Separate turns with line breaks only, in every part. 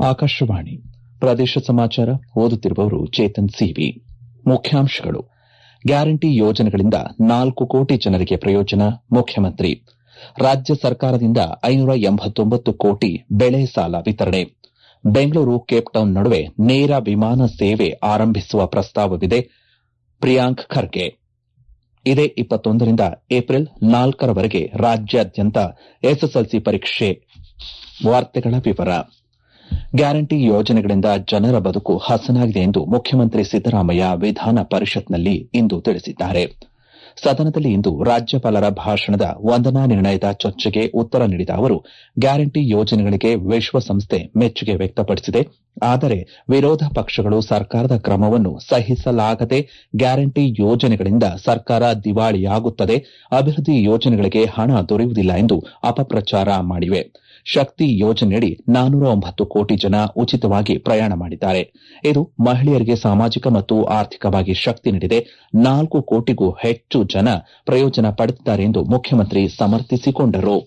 ಆಕಾಶವಾಣಿ ಪ್ರದೇಶ ಸಮಾಚಾರ ಓದುತ್ತಿರುವವರು ಚೇತನ್ ಸಿವಿ ಮುಖ್ಯಾಂಶಗಳು ಗ್ಯಾರಂಟಿ ಯೋಜನೆಗಳಿಂದ ನಾಲ್ಕು ಕೋಟಿ ಜನರಿಗೆ ಪ್ರಯೋಜನ ಮುಖ್ಯಮಂತ್ರಿ ರಾಜ್ಯ ಸರ್ಕಾರದಿಂದ ಐನೂರ ಎಂಬತ್ತೊಂಬತ್ತು ಕೋಟಿ ಬೆಳೆ ಸಾಲ ವಿತರಣೆ ಬೆಂಗಳೂರು ಕೇಪ್ಟೌನ್ ನಡುವೆ ನೇರ ವಿಮಾನ ಸೇವೆ ಆರಂಭಿಸುವ ಪ್ರಸ್ತಾವವಿದೆ ಪ್ರಿಯಾಂಕ್ ಖರ್ಗೆ ಇದೇ ಇಪ್ಪತ್ತೊಂದರಿಂದ ಏಪ್ರಿಲ್ ನಾಲ್ಕರವರೆಗೆ ರಾಜ್ಯಾದ್ಯಂತ ಎಸ್ಎಸ್ಎಲ್ಸಿ ಪರೀಕ್ಷೆ ವಾರ್ತೆಗಳ ವಿವರ ಗ್ಯಾರಂಟಿ ಯೋಜನೆಗಳಿಂದ ಜನರ ಬದುಕು ಹಸನಾಗಿದೆ ಎಂದು ಮುಖ್ಯಮಂತ್ರಿ ಸಿದ್ದರಾಮಯ್ಯ ವಿಧಾನ ಪರಿಷತ್ನಲ್ಲಿ ಇಂದು ತಿಳಿಸಿದ್ದಾರೆ ಸದನದಲ್ಲಿ ಇಂದು ರಾಜ್ಯಪಾಲರ ಭಾಷಣದ ವಂದನಾ ನಿರ್ಣಯದ ಚರ್ಚೆಗೆ ಉತ್ತರ ನೀಡಿದ ಅವರು ಗ್ಯಾರಂಟಿ ಯೋಜನೆಗಳಿಗೆ ವಿಶ್ವಸಂಸ್ಥೆ ಮೆಚ್ಚುಗೆ ವ್ಯಕ್ತಪಡಿಸಿದೆ ಆದರೆ ವಿರೋಧ ಪಕ್ಷಗಳು ಸರ್ಕಾರದ ಕ್ರಮವನ್ನು ಸಹಿಸಲಾಗದೆ ಗ್ಯಾರಂಟಿ ಯೋಜನೆಗಳಿಂದ ಸರ್ಕಾರ ದಿವಾಳಿಯಾಗುತ್ತದೆ ಅಭಿವೃದ್ಧಿ ಯೋಜನೆಗಳಿಗೆ ಹಣ ದೊರೆಯುವುದಿಲ್ಲ ಎಂದು ಅಪಪ್ರಚಾರ ಮಾಡಿವೆ ಶಕ್ತಿ ಯೋಜನೆಯಡಿ ನಾನೂರ ಒಂಬತ್ತು ಕೋಟಿ ಜನ ಉಚಿತವಾಗಿ ಪ್ರಯಾಣ ಮಾಡಿದ್ದಾರೆ ಇದು ಮಹಿಳೆಯರಿಗೆ ಸಾಮಾಜಿಕ ಮತ್ತು ಆರ್ಥಿಕವಾಗಿ ಶಕ್ತಿ ನೀಡಿದೆ ನಾಲ್ಕು ಕೋಟಿಗೂ ಹೆಚ್ಚು ಜನ ಪ್ರಯೋಜನ ಪಡೆದಿದ್ದಾರೆ ಎಂದು ಮುಖ್ಯಮಂತ್ರಿ ಸಮರ್ಥಿಸಿಕೊಂಡರು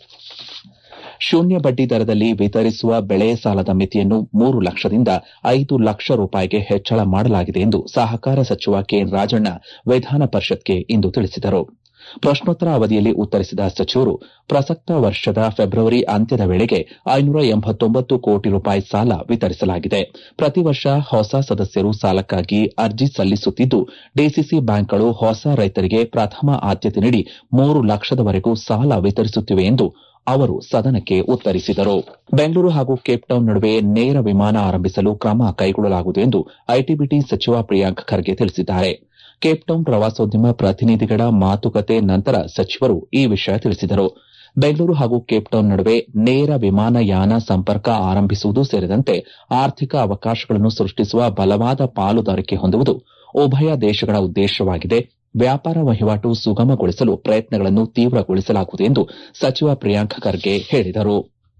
ಶೂನ್ಯ ಬಡ್ಡಿ ದರದಲ್ಲಿ ವಿತರಿಸುವ ಬೆಳೆ ಸಾಲದ ಮಿತಿಯನ್ನು ಮೂರು ಲಕ್ಷದಿಂದ ಐದು ಲಕ್ಷ ರೂಪಾಯಿಗೆ ಹೆಚ್ಚಳ ಮಾಡಲಾಗಿದೆ ಎಂದು ಸಹಕಾರ ಸಚಿವ ಕೆಎನ್ ರಾಜಣ್ಣ ವಿಧಾನ ಪರಿಷತ್ಗೆ ಇಂದು ತಿಳಿಸಿದರು ಪ್ರಶ್ನೋತ್ತರ ಅವಧಿಯಲ್ಲಿ ಉತ್ತರಿಸಿದ ಸಚಿವರು ಪ್ರಸಕ್ತ ವರ್ಷದ ಫೆಬ್ರವರಿ ಅಂತ್ಯದ ವೇಳೆಗೆ ಐನೂರ ಎಂಬತ್ತೊಂಬತ್ತು ಕೋಟಿ ರೂಪಾಯಿ ಸಾಲ ವಿತರಿಸಲಾಗಿದೆ ಪ್ರತಿ ವರ್ಷ ಹೊಸ ಸದಸ್ಯರು ಸಾಲಕ್ಕಾಗಿ ಅರ್ಜಿ ಸಲ್ಲಿಸುತ್ತಿದ್ದು ಡಿಸಿಸಿ ಬ್ಯಾಂಕ್ಗಳು ಹೊಸ ರೈತರಿಗೆ ಪ್ರಥಮ ಆದ್ಯತೆ ನೀಡಿ ಮೂರು ಲಕ್ಷದವರೆಗೂ ಸಾಲ ವಿತರಿಸುತ್ತಿವೆ ಎಂದು ಅವರು ಸದನಕ್ಕೆ ಉತ್ತರಿಸಿದರು ಬೆಂಗಳೂರು ಹಾಗೂ ಕೇಪ್ಟೌನ್ ನಡುವೆ ನೇರ ವಿಮಾನ ಆರಂಭಿಸಲು ಕ್ರಮ ಕೈಗೊಳ್ಳಲಾಗುವುದು ಎಂದು ಐಟಿಬಿಟಿ ಸಚಿವ ಪ್ರಿಯಾಂಕ್ ಖರ್ಗೆ ತಿಳಿಸಿದ್ದಾರೆ ಕೇಪ್ಟೌನ್ ಪ್ರವಾಸೋದ್ಯಮ ಪ್ರತಿನಿಧಿಗಳ ಮಾತುಕತೆ ನಂತರ ಸಚಿವರು ಈ ವಿಷಯ ತಿಳಿಸಿದರು ಬೆಂಗಳೂರು ಹಾಗೂ ಕೇಪ್ಟೌನ್ ನಡುವೆ ನೇರ ವಿಮಾನಯಾನ ಸಂಪರ್ಕ ಆರಂಭಿಸುವುದು ಸೇರಿದಂತೆ ಆರ್ಥಿಕ ಅವಕಾಶಗಳನ್ನು ಸೃಷ್ಟಿಸುವ ಬಲವಾದ ಪಾಲುದಾರಿಕೆ ಹೊಂದುವುದು ಉಭಯ ದೇಶಗಳ ಉದ್ದೇಶವಾಗಿದೆ ವ್ಯಾಪಾರ ವಹಿವಾಟು ಸುಗಮಗೊಳಿಸಲು ಪ್ರಯತ್ನಗಳನ್ನು ತೀವ್ರಗೊಳಿಸಲಾಗುವುದು ಎಂದು ಸಚಿವ ಪ್ರಿಯಾಂಕ್ ಖರ್ಗೆ ಹೇಳಿದರು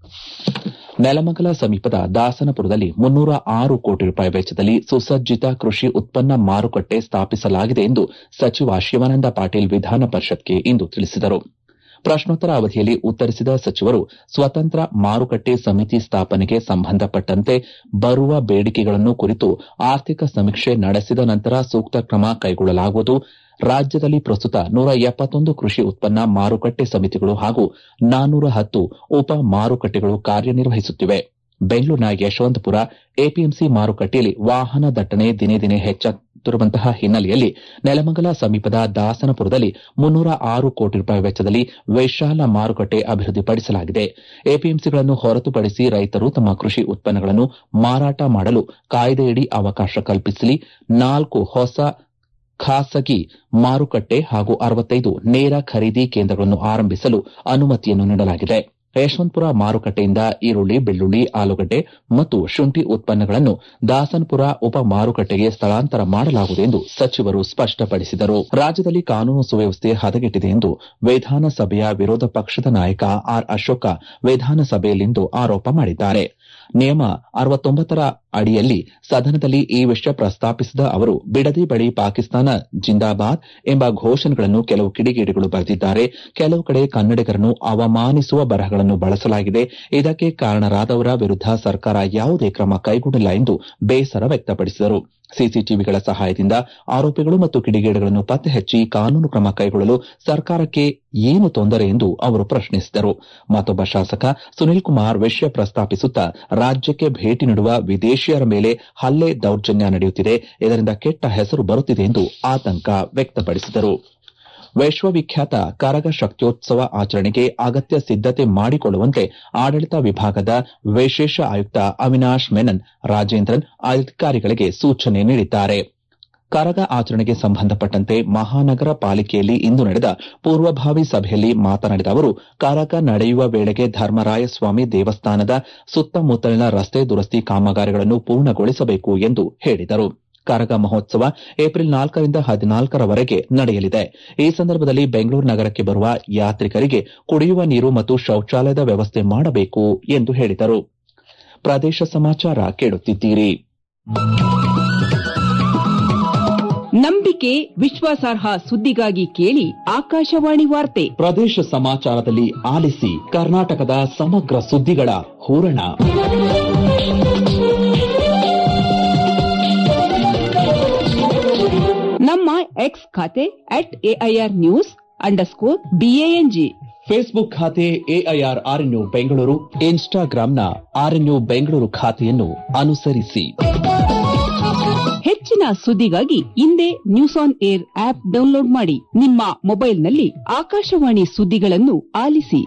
ನೆಲಮಂಗಲ ಸಮೀಪದ ದಾಸನಪುರದಲ್ಲಿ ಮುನ್ನೂರ ಆರು ಕೋಟಿ ರೂಪಾಯಿ ವೆಚ್ಚದಲ್ಲಿ ಸುಸಜ್ಜಿತ ಕೃಷಿ ಉತ್ಪನ್ನ ಮಾರುಕಟ್ಟೆ ಸ್ಥಾಪಿಸಲಾಗಿದೆ ಎಂದು ಸಚಿವ ಶಿವಾನಂದ ಪಾಟೀಲ್ ವಿಧಾನ ಪರಿಷತ್ಗೆ ಇಂದು ತಿಳಿಸಿದರು ಪ್ರಶ್ನೋತ್ತರ ಅವಧಿಯಲ್ಲಿ ಉತ್ತರಿಸಿದ ಸಚಿವರು ಸ್ವತಂತ್ರ ಮಾರುಕಟ್ಟೆ ಸಮಿತಿ ಸ್ಥಾಪನೆಗೆ ಸಂಬಂಧಪಟ್ಟಂತೆ ಬರುವ ಬೇಡಿಕೆಗಳನ್ನು ಕುರಿತು ಆರ್ಥಿಕ ಸಮೀಕ್ಷೆ ನಡೆಸಿದ ನಂತರ ಸೂಕ್ತ ಕ್ರಮ ಕೈಗೊಳ್ಳಲಾಗುವುದು ರಾಜ್ಯದಲ್ಲಿ ಪ್ರಸ್ತುತ ನೂರ ಎಪ್ಪತ್ತೊಂದು ಕೃಷಿ ಉತ್ಪನ್ನ ಮಾರುಕಟ್ಟೆ ಸಮಿತಿಗಳು ಹಾಗೂ ನಾನ್ನೂರ ಹತ್ತು ಉಪ ಮಾರುಕಟ್ಟೆಗಳು ಕಾರ್ಯನಿರ್ವಹಿಸುತ್ತಿವೆ ಬೆಂಗಳೂರಿನ ಯಶವಂತಪುರ ಎಪಿಎಂಸಿ ಮಾರುಕಟ್ಟೆಯಲ್ಲಿ ವಾಹನ ದಟ್ಟಣೆ ದಿನೇ ದಿನೇ ಹೆಚ್ಚುತ್ತಿರುವಂತಹ ಹಿನ್ನೆಲೆಯಲ್ಲಿ ನೆಲಮಂಗಲ ಸಮೀಪದ ದಾಸನಪುರದಲ್ಲಿ ಮುನ್ನೂರ ಆರು ಕೋಟಿ ರೂಪಾಯಿ ವೆಚ್ಚದಲ್ಲಿ ವಿಶಾಲ ಮಾರುಕಟ್ಟೆ ಅಭಿವೃದ್ಧಿಪಡಿಸಲಾಗಿದೆ ಎಪಿಎಂಸಿಗಳನ್ನು ಹೊರತುಪಡಿಸಿ ರೈತರು ತಮ್ಮ ಕೃಷಿ ಉತ್ಪನ್ನಗಳನ್ನು ಮಾರಾಟ ಮಾಡಲು ಕಾಯ್ದೆಯಡಿ ಅವಕಾಶ ಕಲ್ಪಿಸಲಿ ನಾಲ್ಕು ಹೊಸ ಖಾಸಗಿ ಮಾರುಕಟ್ಟೆ ಹಾಗೂ ಅರವತ್ತೈದು ನೇರ ಖರೀದಿ ಕೇಂದ್ರಗಳನ್ನು ಆರಂಭಿಸಲು ಅನುಮತಿಯನ್ನು ನೀಡಲಾಗಿದೆ ಯಶವಂತಪುರ ಮಾರುಕಟ್ಟೆಯಿಂದ ಈರುಳ್ಳಿ ಬೆಳ್ಳುಳ್ಳಿ ಆಲೂಗಡ್ಡೆ ಮತ್ತು ಶುಂಠಿ ಉತ್ಪನ್ನಗಳನ್ನು ದಾಸನಪುರ ಉಪ ಮಾರುಕಟ್ಟೆಗೆ ಸ್ಥಳಾಂತರ ಮಾಡಲಾಗುವುದು ಎಂದು ಸಚಿವರು ಸ್ಪಷ್ಟಪಡಿಸಿದರು ರಾಜ್ಯದಲ್ಲಿ ಕಾನೂನು ಸುವ್ಯವಸ್ಥೆ ಹದಗೆಟ್ಟಿದೆ ಎಂದು ವಿಧಾನಸಭೆಯ ವಿರೋಧ ಪಕ್ಷದ ನಾಯಕ ಆರ್ ಅಶೋಕ ವಿಧಾನಸಭೆಯಲ್ಲಿಂದು ಆರೋಪ ಮಾಡಿದ್ದಾರೆ ನಿಯಮ ಅರವತ್ತೊಂಬತ್ತರ ಅಡಿಯಲ್ಲಿ ಸದನದಲ್ಲಿ ಈ ವಿಷಯ ಪ್ರಸ್ತಾಪಿಸಿದ ಅವರು ಬಿಡದಿ ಬಳಿ ಪಾಕಿಸ್ತಾನ ಜಿಂದಾಬಾದ್ ಎಂಬ ಘೋಷಣೆಗಳನ್ನು ಕೆಲವು ಕಿಡಿಗೇಡಿಗಳು ಬರೆದಿದ್ದಾರೆ ಕೆಲವು ಕಡೆ ಕನ್ನಡಿಗರನ್ನು ಅವಮಾನಿಸುವ ಬರಹಗಳನ್ನು ಬಳಸಲಾಗಿದೆ ಇದಕ್ಕೆ ಕಾರಣರಾದವರ ವಿರುದ್ಧ ಸರ್ಕಾರ ಯಾವುದೇ ಕ್ರಮ ಕೈಗೊಂಡಿಲ್ಲ ಎಂದು ಬೇಸರ ವ್ಯಕ್ತಪಡಿಸಿದರು ಸಿಸಿಟಿವಿಗಳ ಸಹಾಯದಿಂದ ಆರೋಪಿಗಳು ಮತ್ತು ಕಿಡಿಗೇಡಿಗಳನ್ನು ಪತ್ತೆ ಹಚ್ಚಿ ಕಾನೂನು ಕ್ರಮ ಕೈಗೊಳ್ಳಲು ಸರ್ಕಾರಕ್ಕೆ ಏನು ತೊಂದರೆ ಎಂದು ಅವರು ಪ್ರಶ್ನಿಸಿದರು ಮತ್ತೊಬ್ಬ ಶಾಸಕ ಸುನೀಲ್ ಕುಮಾರ್ ವಿಷಯ ಪ್ರಸ್ತಾಪಿಸುತ್ತಾ ರಾಜ್ಯಕ್ಕೆ ಭೇಟಿ ನೀಡುವ ವಿದೇಶಿಯರ ಮೇಲೆ ಹಲ್ಲೆ ದೌರ್ಜನ್ಯ ನಡೆಯುತ್ತಿದೆ ಇದರಿಂದ ಕೆಟ್ಟ ಹೆಸರು ಬರುತ್ತಿದೆ ಎಂದು ಆತಂಕ ವ್ಯಕ್ತಪಡಿಸಿದರು ವಿಶ್ವವಿಖ್ಯಾತ ಕರಗ ಶಕ್ತ್ಯೋತ್ಸವ ಆಚರಣೆಗೆ ಅಗತ್ಯ ಸಿದ್ದತೆ ಮಾಡಿಕೊಳ್ಳುವಂತೆ ಆಡಳಿತ ವಿಭಾಗದ ವಿಶೇಷ ಆಯುಕ್ತ ಅವಿನಾಶ್ ಮೆನನ್ ರಾಜೇಂದ್ರನ್ ಅಧಿಕಾರಿಗಳಿಗೆ ಸೂಚನೆ ನೀಡಿದ್ದಾರೆ ಕರಗ ಆಚರಣೆಗೆ ಸಂಬಂಧಪಟ್ಟಂತೆ ಮಹಾನಗರ ಪಾಲಿಕೆಯಲ್ಲಿ ಇಂದು ನಡೆದ ಪೂರ್ವಭಾವಿ ಸಭೆಯಲ್ಲಿ ಮಾತನಾಡಿದ ಅವರು ಕರಗ ನಡೆಯುವ ವೇಳೆಗೆ ಧರ್ಮರಾಯಸ್ವಾಮಿ ದೇವಸ್ಥಾನದ ಸುತ್ತಮುತ್ತಲಿನ ರಸ್ತೆ ದುರಸ್ತಿ ಕಾಮಗಾರಿಗಳನ್ನು ಪೂರ್ಣಗೊಳಿಸಬೇಕು ಎಂದು ಹೇಳಿದರು ಕರಗ ಮಹೋತ್ಸವ ಏಪ್ರಿಲ್ ನಾಲ್ಕರಿಂದ ಹದಿನಾಲ್ಕರವರೆಗೆ ನಡೆಯಲಿದೆ ಈ ಸಂದರ್ಭದಲ್ಲಿ ಬೆಂಗಳೂರು ನಗರಕ್ಕೆ ಬರುವ ಯಾತ್ರಿಕರಿಗೆ ಕುಡಿಯುವ ನೀರು ಮತ್ತು ಶೌಚಾಲಯದ ವ್ಯವಸ್ಥೆ ಮಾಡಬೇಕು ಎಂದು ಹೇಳಿದರು ಪ್ರದೇಶ ಸಮಾಚಾರ ಕೇಳುತ್ತಿದ್ದೀರಿ
ನಂಬಿಕೆ ವಿಶ್ವಾಸಾರ್ಹ ಸುದ್ದಿಗಾಗಿ ಕೇಳಿ ಆಕಾಶವಾಣಿ ವಾರ್ತೆ
ಪ್ರದೇಶ ಸಮಾಚಾರದಲ್ಲಿ ಆಲಿಸಿ ಕರ್ನಾಟಕದ ಸಮಗ್ರ ಸುದ್ದಿಗಳ ಹೂರಣ
ನಮ್ಮ ಎಕ್ಸ್ ಖಾತೆ at AIR news underscore BANG
Facebook ಖಾತೆ ಎಐಆರ್ ಆರ್ಎನ್ಯು ಬೆಂಗಳೂರು ಇನ್ಸ್ಟಾಗ್ರಾಂನ ಆರ್ಎನ್ಯು ಬೆಂಗಳೂರು ಖಾತೆಯನ್ನು ಅನುಸರಿಸಿ
ಹೆಚ್ಚಿನ ಸುದ್ದಿಗಾಗಿ ಹಿಂದೆ news on air app download ಮಾಡಿ ನಿಮ್ಮ ಮೊಬೈಲ್ನಲ್ಲಿ ಆಕಾಶವಾಣಿ ಸುದ್ದಿಗಳನ್ನು ಆಲಿಸಿ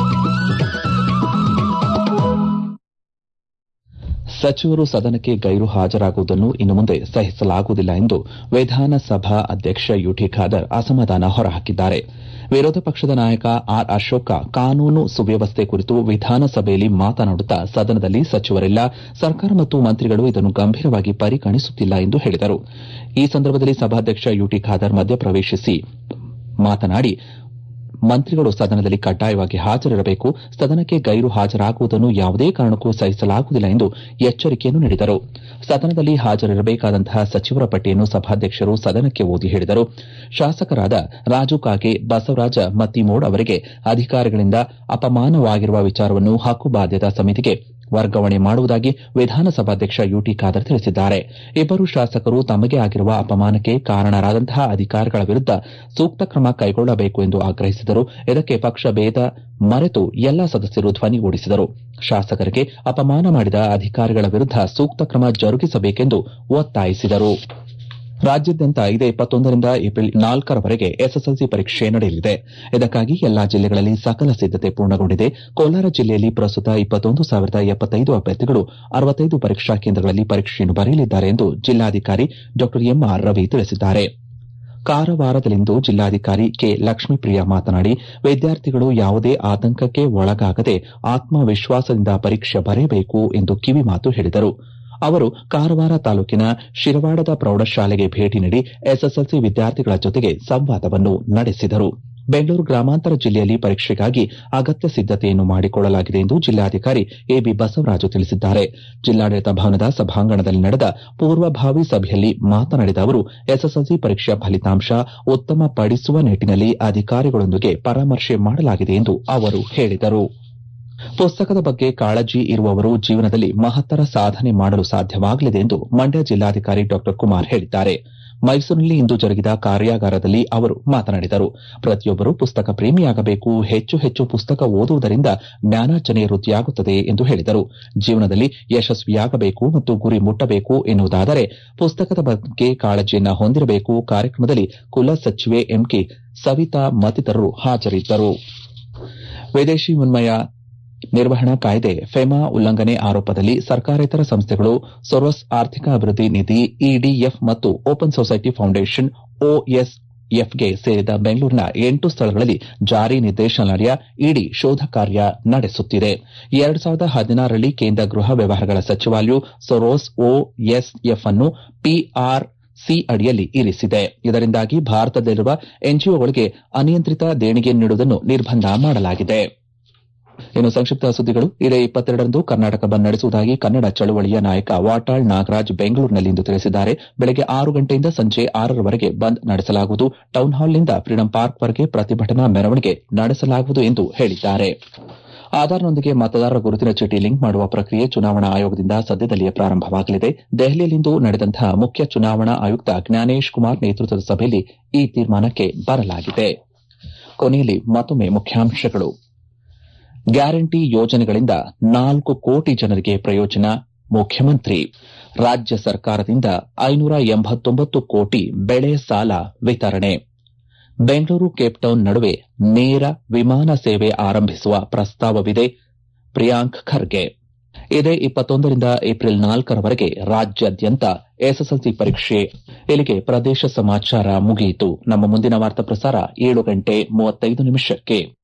ಸಚಿವರು ಸದನಕ್ಕೆ ಗೈರು ಹಾಜರಾಗುವುದನ್ನು ಇನ್ನು ಮುಂದೆ ಸಹಿಸಲಾಗುವುದಿಲ್ಲ ಎಂದು ವಿಧಾನಸಭಾ ಅಧ್ಯಕ್ಷ ಯುಟಿ ಖಾದರ್ ಅಸಮಾಧಾನ ಹೊರಹಾಕಿದ್ದಾರೆ ವಿರೋಧ ಪಕ್ಷದ ನಾಯಕ ಆರ್ ಅಶೋಕ ಕಾನೂನು ಸುವ್ಯವಸ್ಥೆ ಕುರಿತು ವಿಧಾನಸಭೆಯಲ್ಲಿ ಮಾತನಾಡುತ್ತಾ ಸದನದಲ್ಲಿ ಸಚಿವರಿಲ್ಲ ಸರ್ಕಾರ ಮತ್ತು ಮಂತ್ರಿಗಳು ಇದನ್ನು ಗಂಭೀರವಾಗಿ ಪರಿಗಣಿಸುತ್ತಿಲ್ಲ ಎಂದು ಹೇಳಿದರು ಈ ಸಂದರ್ಭದಲ್ಲಿ ಸಭಾಧ್ಯಕ್ಷ ಯುಟಿ ಖಾದರ್ ಮಧ್ಯಪ್ರವೇಶಿಸಿ ಮಾತನಾಡಿ ಮಂತ್ರಿಗಳು ಸದನದಲ್ಲಿ ಕಡ್ಡಾಯವಾಗಿ ಹಾಜರಿರಬೇಕು ಸದನಕ್ಕೆ ಗೈರು ಹಾಜರಾಗುವುದನ್ನು ಯಾವುದೇ ಕಾರಣಕ್ಕೂ ಸಹಿಸಲಾಗುವುದಿಲ್ಲ ಎಂದು ಎಚ್ಚರಿಕೆಯನ್ನು ನೀಡಿದರು ಸದನದಲ್ಲಿ ಹಾಜರಿರಬೇಕಾದಂತಹ ಸಚಿವರ ಪಟ್ಟಿಯನ್ನು ಸಭಾಧ್ಯಕ್ಷರು ಸದನಕ್ಕೆ ಓದಿ ಹೇಳಿದರು ಶಾಸಕರಾದ ರಾಜು ಕಾಗೆ ಬಸವರಾಜ ಮತ್ತಿಮೋಡ್ ಅವರಿಗೆ ಅಧಿಕಾರಿಗಳಿಂದ ಅಪಮಾನವಾಗಿರುವ ವಿಚಾರವನ್ನು ಹಕ್ಕುಬಾಧ್ಯತಾ ಸಮಿತಿಗೆ ವರ್ಗಾವಣೆ ಮಾಡುವುದಾಗಿ ವಿಧಾನಸಭಾಧ್ಯಕ್ಷ ಯುಟಿ ಖಾದರ್ ತಿಳಿಸಿದ್ದಾರೆ ಇಬ್ಬರು ಶಾಸಕರು ತಮಗೆ ಆಗಿರುವ ಅಪಮಾನಕ್ಕೆ ಕಾರಣರಾದಂತಹ ಅಧಿಕಾರಿಗಳ ವಿರುದ್ದ ಸೂಕ್ತ ಕ್ರಮ ಕೈಗೊಳ್ಳಬೇಕು ಎಂದು ಆಗ್ರಹಿಸಿದರು ಇದಕ್ಕೆ ಪಕ್ಷ ಭೇದ ಮರೆತು ಎಲ್ಲಾ ಸದಸ್ಯರು ಧ್ವನಿಗೂಡಿಸಿದರು ಶಾಸಕರಿಗೆ ಅಪಮಾನ ಮಾಡಿದ ಅಧಿಕಾರಿಗಳ ವಿರುದ್ದ ಸೂಕ್ತ ಕ್ರಮ ಜರುಗಿಸಬೇಕೆಂದು ಒತ್ತಾಯಿಸಿದರು ರಾಜ್ಯಾದ್ಯಂತ ಇದೇ ಇಪ್ಪತ್ತೊಂದರಿಂದ ಏಪ್ರಿಲ್ ನಾಲ್ಕರವರೆಗೆ ಎಸ್ಎಸ್ಎಲ್ಸಿ ಪರೀಕ್ಷೆ ನಡೆಯಲಿದೆ ಇದಕ್ಕಾಗಿ ಎಲ್ಲಾ ಜಿಲ್ಲೆಗಳಲ್ಲಿ ಸಕಲ ಸಿದ್ದತೆ ಪೂರ್ಣಗೊಂಡಿದೆ ಕೋಲಾರ ಜಿಲ್ಲೆಯಲ್ಲಿ ಪ್ರಸ್ತುತ ಇಪ್ಪತ್ತೊಂದು ಸಾವಿರದ ಎಪ್ಪತ್ತೈದು ಅಭ್ಯರ್ಥಿಗಳು ಅರವತ್ತೈದು ಪರೀಕ್ಷಾ ಕೇಂದ್ರಗಳಲ್ಲಿ ಪರೀಕ್ಷೆಯನ್ನು ಬರೆಯಲಿದ್ದಾರೆ ಎಂದು ಜಿಲ್ಲಾಧಿಕಾರಿ ಡಾ ಎಂಆರ್ ರವಿ ತಿಳಿಸಿದ್ದಾರೆ ಕಾರವಾರದಲ್ಲಿಂದು ಜಿಲ್ಲಾಧಿಕಾರಿ ಕೆ ಲಕ್ಷ್ಮೀಪ್ರಿಯ ಮಾತನಾಡಿ ವಿದ್ಯಾರ್ಥಿಗಳು ಯಾವುದೇ ಆತಂಕಕ್ಕೆ ಒಳಗಾಗದೆ ಆತ್ಮವಿಶ್ವಾಸದಿಂದ ಪರೀಕ್ಷೆ ಬರೆಯಬೇಕು ಎಂದು ಕಿವಿಮಾತು ಹೇಳಿದರು ಅವರು ಕಾರವಾರ ತಾಲೂಕಿನ ಶಿರವಾಡದ ಪ್ರೌಢಶಾಲೆಗೆ ಭೇಟಿ ನೀಡಿ ಎಸ್ಎಸ್ಎಲ್ಸಿ ವಿದ್ಯಾರ್ಥಿಗಳ ಜೊತೆಗೆ ಸಂವಾದವನ್ನು ನಡೆಸಿದರು ಬೆಂಗಳೂರು ಗ್ರಾಮಾಂತರ ಜಿಲ್ಲೆಯಲ್ಲಿ ಪರೀಕ್ಷೆಗಾಗಿ ಅಗತ್ಯ ಸಿದ್ದತೆಯನ್ನು ಮಾಡಿಕೊಳ್ಳಲಾಗಿದೆ ಎಂದು ಜಿಲ್ಲಾಧಿಕಾರಿ ಎಬಿ ಬಸವರಾಜು ತಿಳಿಸಿದ್ದಾರೆ ಜಿಲ್ಲಾಡಳಿತ ಭವನದ ಸಭಾಂಗಣದಲ್ಲಿ ನಡೆದ ಪೂರ್ವಭಾವಿ ಸಭೆಯಲ್ಲಿ ಮಾತನಾಡಿದ ಅವರು ಎಸ್ಎಸ್ಎಲ್ಸಿ ಪರೀಕ್ಷೆಯ ಫಲಿತಾಂಶ ಉತ್ತಮಪಡಿಸುವ ನಿಟ್ಟಿನಲ್ಲಿ ಅಧಿಕಾರಿಗಳೊಂದಿಗೆ ಪರಾಮರ್ಶೆ ಮಾಡಲಾಗಿದೆ ಎಂದು ಅವರು ಹೇಳಿದರು ಪುಸ್ತಕದ ಬಗ್ಗೆ ಕಾಳಜಿ ಇರುವವರು ಜೀವನದಲ್ಲಿ ಮಹತ್ತರ ಸಾಧನೆ ಮಾಡಲು ಸಾಧ್ಯವಾಗಲಿದೆ ಎಂದು ಮಂಡ್ಯ ಜಿಲ್ಲಾಧಿಕಾರಿ ಡಾ ಕುಮಾರ್ ಹೇಳಿದ್ದಾರೆ ಮೈಸೂರಿನಲ್ಲಿ ಇಂದು ಜರುಗಿದ ಕಾರ್ಯಾಗಾರದಲ್ಲಿ ಅವರು ಮಾತನಾಡಿದರು ಪ್ರತಿಯೊಬ್ಬರು ಪುಸ್ತಕ ಪ್ರೇಮಿಯಾಗಬೇಕು ಹೆಚ್ಚು ಹೆಚ್ಚು ಪುಸ್ತಕ ಓದುವುದರಿಂದ ಜ್ಞಾನಾರ್ಜನೆ ವೃದ್ಧಿಯಾಗುತ್ತದೆ ಎಂದು ಹೇಳಿದರು ಜೀವನದಲ್ಲಿ ಯಶಸ್ವಿಯಾಗಬೇಕು ಮತ್ತು ಗುರಿ ಮುಟ್ಟಬೇಕು ಎನ್ನುವುದಾದರೆ ಪುಸ್ತಕದ ಬಗ್ಗೆ ಕಾಳಜಿಯನ್ನ ಹೊಂದಿರಬೇಕು ಕಾರ್ಯಕ್ರಮದಲ್ಲಿ ಕುಲ ಸಚಿವೆ ಎಂಕೆ ಸವಿತಾ ಮತ್ತಿತರರು ಹಾಜರಿದ್ದರು ವಿದೇಶಿ ವಿನಿಮಯ ನಿರ್ವಹಣಾ ಕಾಯ್ದೆ ಫೆಮಾ ಉಲ್ಲಂಘನೆ ಆರೋಪದಲ್ಲಿ ಸರ್ಕಾರೇತರ ಸಂಸ್ಥೆಗಳು ಸೊರೋಸ್ ಆರ್ಥಿಕ ಅಭಿವೃದ್ಧಿ ನಿಧಿ ಇಡಿಎಫ್ ಮತ್ತು ಓಪನ್ ಸೊಸೈಟಿ ಫೌಂಡೇಶನ್ ಒಎಸ್ಎಫ್ಗೆ ಸೇರಿದ ಬೆಂಗಳೂರಿನ ಎಂಟು ಸ್ಥಳಗಳಲ್ಲಿ ಜಾರಿ ನಿರ್ದೇಶನಾಲಯ ಇಡಿ ಶೋಧ ಕಾರ್ಯ ನಡೆಸುತ್ತಿದೆ ಎರಡು ಸಾವಿರದ ಹದಿನಾರರಲ್ಲಿ ಕೇಂದ್ರ ಗೃಹ ವ್ಯವಹಾರಗಳ ಸಚಿವಾಲಯವು ಸೊರೋಸ್ ಒಎಸ್ಎಫ್ ಅನ್ನು ಪಿಆರ್ ಸಿ ಅಡಿಯಲ್ಲಿ ಇರಿಸಿದೆ ಇದರಿಂದಾಗಿ ಭಾರತದಲ್ಲಿರುವ ಎನ್ಜಿಒಗಳಿಗೆ ಅನಿಯಂತ್ರಿತ ದೇಣಿಗೆ ನೀಡುವುದನ್ನು ನಿರ್ಬಂಧ ಮಾಡಲಾಗಿದೆ ಇನ್ನು ಸಂಕ್ಷಿಪ್ತ ಸುದ್ದಿಗಳು ಇದೇ ಇಪ್ಪತ್ತೆರಡರಂದು ಕರ್ನಾಟಕ ಬಂದ್ ನಡೆಸುವುದಾಗಿ ಕನ್ನಡ ಚಳವಳಿಯ ನಾಯಕ ವಾಟಾಳ್ ನಾಗರಾಜ್ ಬೆಂಗಳೂರಿನಲ್ಲಿಂದು ತಿಳಿಸಿದ್ದಾರೆ ಬೆಳಗ್ಗೆ ಆರು ಗಂಟೆಯಿಂದ ಸಂಜೆ ಆರರವರೆಗೆ ಬಂದ್ ನಡೆಸಲಾಗುವುದು ಟೌನ್ ಹಾಲ್ನಿಂದ ಫ್ರೀಡಂ ಪಾರ್ಕ್ವರೆಗೆ ಪ್ರತಿಭಟನಾ ಮೆರವಣಿಗೆ ನಡೆಸಲಾಗುವುದು ಎಂದು ಹೇಳಿದ್ದಾರೆ ಆಧಾರ್ನೊಂದಿಗೆ ಮತದಾರರ ಗುರುತಿನ ಚೀಟಿ ಲಿಂಕ್ ಮಾಡುವ ಪ್ರಕ್ರಿಯೆ ಚುನಾವಣಾ ಆಯೋಗದಿಂದ ಸದ್ಯದಲ್ಲಿಯೇ ಪ್ರಾರಂಭವಾಗಲಿದೆ ದೆಹಲಿಯಲ್ಲಿಂದು ನಡೆದಂತಹ ಮುಖ್ಯ ಚುನಾವಣಾ ಆಯುಕ್ತ ಜ್ಞಾನೇಶ್ ಕುಮಾರ್ ನೇತೃತ್ವದ ಸಭೆಯಲ್ಲಿ ಈ ತೀರ್ಮಾನಕ್ಕೆ ಬರಲಾಗಿದೆ ಕೊನೆಯಲ್ಲಿ ಮತ್ತೊಮ್ಮೆ ಮುಖ್ಯಾಂಶಗಳು ಗ್ಯಾರಂಟಿ ಯೋಜನೆಗಳಿಂದ ನಾಲ್ಕು ಕೋಟಿ ಜನರಿಗೆ ಪ್ರಯೋಜನ ಮುಖ್ಯಮಂತ್ರಿ ರಾಜ್ಯ ಸರ್ಕಾರದಿಂದ ಐನೂರ ಎಂಬತ್ತೊಂಬತ್ತು ಕೋಟಿ ಬೆಳೆ ಸಾಲ ವಿತರಣೆ ಬೆಂಗಳೂರು ಕೇಪ್ಟೌನ್ ನಡುವೆ ನೇರ ವಿಮಾನ ಸೇವೆ ಆರಂಭಿಸುವ ಪ್ರಸ್ತಾವವಿದೆ ಪ್ರಿಯಾಂಕ್ ಖರ್ಗೆ ಇದೇ ಇಪ್ಪತ್ತೊಂದರಿಂದ ಏಪ್ರಿಲ್ ನಾಲ್ಕರವರೆಗೆ ರಾಜ್ಯಾದ್ಯಂತ ಎಸ್ಎಸ್ಎಲ್ಸಿ ಪರೀಕ್ಷೆ ಇಲ್ಲಿಗೆ ಪ್ರದೇಶ ಸಮಾಚಾರ ಮುಗಿಯಿತು ನಮ್ಮ ಮುಂದಿನ ವಾರ್ತಾ ಪ್ರಸಾರ ಏಳು ಗಂಟೆ ಮೂವತ್ತೈದು ನಿಮಿಷಕ್ಕೆ